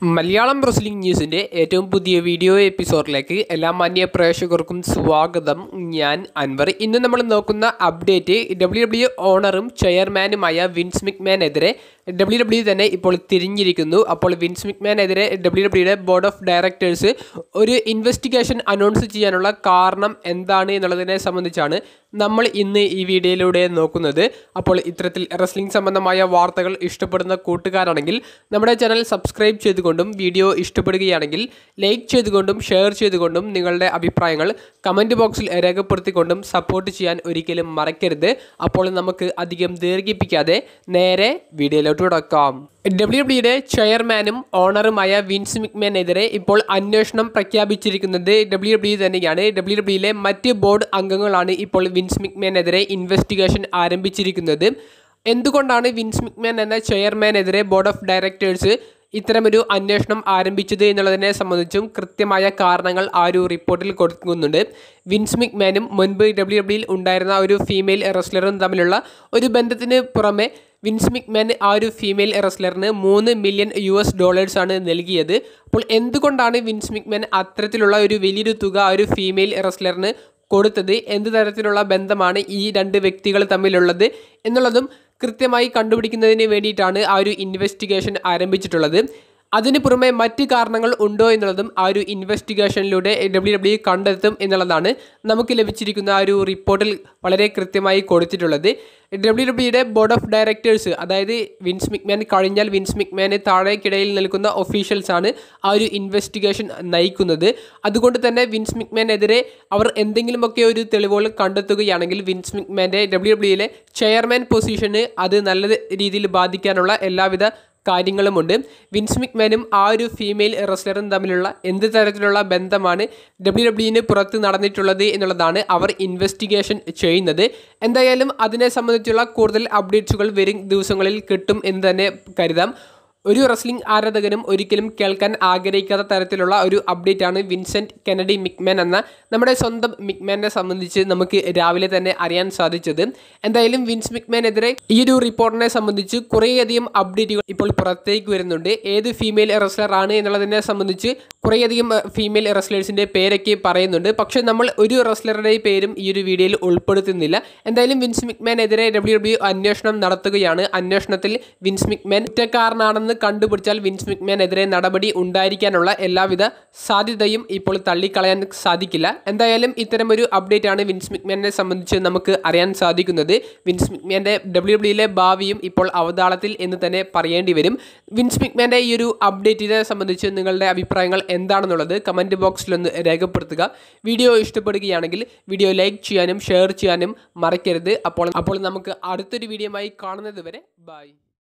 Malayalam wrestling ന്യൂസിൻ്റെ ഏറ്റവും പുതിയ video എപ്പിസോഡിലേക്ക് എല്ലാ മാന്യ പ്രേക്ഷകർക്കും സ്വാഗതം ഞാൻ അൻവർ ഇന്ന് നമ്മൾ നോക്കുന്ന അപ്ഡേറ്റ് ഡബ്ല്യു ഡബ്ല്യു ഓണറും ചെയർമാനുമായ വിൻസ് മിക്മാനെതിരെ ഡബ്ല്യു ഡബ്ല്യു തന്നെ ഇപ്പോൾ തിരിഞ്ഞിരിക്കുന്നു അപ്പോൾ വിൻസ് മിക്മാനെതിരെ ഡബ്ല്യു ഡബ്ല്യുയുടെ ബോർഡ് ഓഫ് ഡയറക്ടേഴ്സ് ഒരു ഇൻവെസ്റ്റിഗേഷൻ അനൗൺസ് ചെയ്യാനുള്ള കാരണം എന്താണ് എന്നുള്ളതിനെ സംബന്ധിച്ചാണ് നമ്മൾ ഇന്ന് ഈ വീഡിയോയിലൂടെ നോക്കുന്നത് അപ്പോൾ ഇത്തരത്തിൽ റെസ്ലിംഗ് സംബന്ധമായ വാർത്തകൾ ഇഷ്ടപ്പെടുന്ന കൂട്ടുകാരാണെങ്കിൽ നമ്മുടെ ചാനൽ സബ്സ്ക്രൈബ് ചെയ്തുകൊണ്ടും വീഡിയോ ഇഷ്ടപ്പെടുകയാണെങ്കിൽ ലൈക്ക് ചെയ്തുകൊണ്ടും ഷെയർ ചെയ്തുകൊണ്ടും നിങ്ങളുടെ അഭിപ്രായങ്ങൾ കമൻറ്റ് ബോക്സിൽ രേഖപ്പെടുത്തിക്കൊണ്ടും സപ്പോർട്ട് ചെയ്യാൻ ഒരിക്കലും മറക്കരുത് അപ്പോൾ നമുക്ക് അധികം ദീർഘിപ്പിക്കാതെ നേരെ വീഡിയോയിലോട്ട് തുടക്കാം ഡബ്ല്യു ഡബ്ല്യുടെ ചെയർമാനും ഓണറുമായ വിൻസ് മിക്മാനെതിരെ ഇപ്പോൾ അന്വേഷണം പ്രഖ്യാപിച്ചിരിക്കുന്നത് ഡബ്ല്യു ഡബ്ല്യു തന്നെയാണ് ഡബ്ല്യു ഡബ്ല്യുയിലെ മറ്റ് ബോർഡ് അംഗങ്ങളാണ് ഇപ്പോൾ വിൻസ് മിക്മാനെതിരെ ഇൻവെസ്റ്റിഗേഷൻ ആരംഭിച്ചിരിക്കുന്നത് എന്തുകൊണ്ടാണ് വിൻസ് മിക്മാൻ എന്ന ചെയർമാനെതിരെ ബോർഡ് ഓഫ് ഡയറക്ടേഴ്സ് ഇത്തരമൊരു അന്വേഷണം ആരംഭിച്ചത് എന്നുള്ളതിനെ സംബന്ധിച്ചും കൃത്യമായ കാരണങ്ങൾ ആ ഒരു റിപ്പോർട്ടിൽ കൊടുക്കുന്നുണ്ട് വിൻസ് മിക്മാനും മുൻപ് ഡബ്ല്യു ഡബ്ല്യുയിൽ ഉണ്ടായിരുന്ന ഒരു ഫീമെയിൽ റെസ്ലറും തമ്മിലുള്ള ഒരു ബന്ധത്തിന് പുറമെ വിൻസ് മിക്മാൻ ആ ഒരു ഫീമെയിൽ റെസ്ലറിന് മൂന്ന് മില്യൺ യു എസ് ഡോളേഴ്സാണ് നൽകിയത് അപ്പോൾ എന്തുകൊണ്ടാണ് വിൻസ് മിക്മാൻ അത്തരത്തിലുള്ള ഒരു വലിയൊരു തുക ആ ഒരു ഫീമെയിൽ റെസ്ലറിന് കൊടുത്തത് എന്ത് തരത്തിലുള്ള ബന്ധമാണ് ഈ രണ്ട് വ്യക്തികൾ തമ്മിലുള്ളത് എന്നുള്ളതും കൃത്യമായി കണ്ടുപിടിക്കുന്നതിന് വേണ്ടിയിട്ടാണ് ആ ഒരു ഇൻവെസ്റ്റിഗേഷൻ ആരംഭിച്ചിട്ടുള്ളത് അതിന് പുറമെ മറ്റ് കാരണങ്ങൾ ഉണ്ടോ എന്നുള്ളതും ആ ഒരു ഇൻവെസ്റ്റിഗേഷനിലൂടെ ഡബ്ല്യു ഡബ്ല്യു കണ്ടെത്തും എന്നുള്ളതാണ് നമുക്ക് ലഭിച്ചിരിക്കുന്ന ആ ഒരു റിപ്പോർട്ടിൽ വളരെ കൃത്യമായി കൊടുത്തിട്ടുള്ളത് ഡബ്ല്യു ഡബ്ല്യുയുടെ ബോർഡ് ഓഫ് ഡയറക്ടേഴ്സ് അതായത് വിൻസ് മിക്മാൻ കഴിഞ്ഞാൽ വിൻസ് മിക്മാന് താഴേക്കിടയിൽ നിൽക്കുന്ന ഒഫീഷ്യൽസ് ആണ് ആ ഒരു ഇൻവെസ്റ്റിഗേഷൻ നയിക്കുന്നത് അതുകൊണ്ട് തന്നെ വിൻസ് മിക്മാനെതിരെ അവർ എന്തെങ്കിലുമൊക്കെ ഒരു തെളിവുകൾ കണ്ടെത്തുകയാണെങ്കിൽ വിൻസ് മിക്മാൻ്റെ ഡബ്ല്യു ഡബ്ല്യുയിലെ ചെയർമാൻ പൊസിഷന് അത് നല്ല രീതിയിൽ ബാധിക്കാനുള്ള എല്ലാവിധ കാര്യങ്ങളുമുണ്ട് വിൻസ് മിക്മാനും ആ ഒരു ഫീമെയിൽ റെസ്ലറും തമ്മിലുള്ള എന്ത് തരത്തിലുള്ള ബന്ധമാണ് ഡബ്ല്യു ഡബ്ല്യുവിന് പുറത്ത് നടന്നിട്ടുള്ളത് എന്നുള്ളതാണ് അവർ ഇൻവെസ്റ്റിഗേഷൻ ചെയ്യുന്നത് എന്തായാലും അതിനെ സംബന്ധിച്ചുള്ള കൂടുതൽ അപ്ഡേറ്റ്സുകൾ വരും ദിവസങ്ങളിൽ കിട്ടും എന്ന് തന്നെ കരുതാം ഒരു റെസ്ലിംഗ് ആരാധകനും ഒരിക്കലും കേൾക്കാൻ ആഗ്രഹിക്കാത്ത തരത്തിലുള്ള ഒരു അപ്ഡേറ്റ് ആണ് വിൻസെൻറ്റ് കെനഡി മിക്മാൻ എന്ന നമ്മുടെ സ്വന്തം മിക്മാനെ സംബന്ധിച്ച് നമുക്ക് രാവിലെ തന്നെ അറിയാൻ സാധിച്ചത് എന്തായാലും വിൻസ് മിക്മാനെതിരെ ഈ ഒരു റിപ്പോർട്ടിനെ സംബന്ധിച്ച് കുറേയധികം അപ്ഡേറ്റുകൾ ഇപ്പോൾ പുറത്തേക്ക് വരുന്നുണ്ട് ഏത് ഫീമെയിൽ റെസ്ലർ ആണ് എന്നുള്ളതിനെ സംബന്ധിച്ച് കുറേയധികം ഫീമെയിൽ റെസ്ലേഴ്സിൻ്റെ പേരൊക്കെ പറയുന്നുണ്ട് പക്ഷേ നമ്മൾ ഒരു റെസ്ലറുടെ പേരും ഈ ഒരു വീഡിയോയിൽ ഉൾപ്പെടുത്തുന്നില്ല എന്തായാലും വിൻസ് മിക്മാനെതിരെ ഡബ്ല്യു ഡബ്ല്യു അന്വേഷണം നടത്തുകയാണ് അന്വേഷണത്തിൽ വിൻസ് മിക്മാൻ കുറ്റക്കാരനാണെന്ന് കണ്ടുപിടിച്ചാൽ വിൻസ് മിക്മാനെതിരെ നടപടി ഉണ്ടായിരിക്കാനുള്ള എല്ലാവിധ സാധ്യതയും ഇപ്പോൾ തള്ളിക്കളയാൻ സാധിക്കില്ല എന്തായാലും ഇത്തരം ഒരു അപ്ഡേറ്റ് ആണ് വിൻസ് മിക്മാനെ സംബന്ധിച്ച് നമുക്ക് അറിയാൻ സാധിക്കുന്നത് വിൻസ് മിക്മാൻ്റെ ഡബ്ല്യു ഡബ്ല്യുയിലെ ഭാവിയും ഇപ്പോൾ അവതാളത്തിൽ എന്ന് തന്നെ പറയേണ്ടി വരും വിൻസ് മിക്മാൻ്റെ ഈ ഒരു അപ്ഡേറ്റിനെ സംബന്ധിച്ച് നിങ്ങളുടെ അഭിപ്രായങ്ങൾ എന്താണെന്നുള്ളത് കമൻറ്റ് ബോക്സിലൊന്ന് രേഖപ്പെടുത്തുക വീഡിയോ ഇഷ്ടപ്പെടുകയാണെങ്കിൽ വീഡിയോ ലൈക്ക് ചെയ്യാനും ഷെയർ ചെയ്യാനും മറക്കരുത് അപ്പോൾ അപ്പോൾ നമുക്ക് അടുത്തൊരു വീഡിയോയുമായി കാണുന്നത് വരെ ബൈ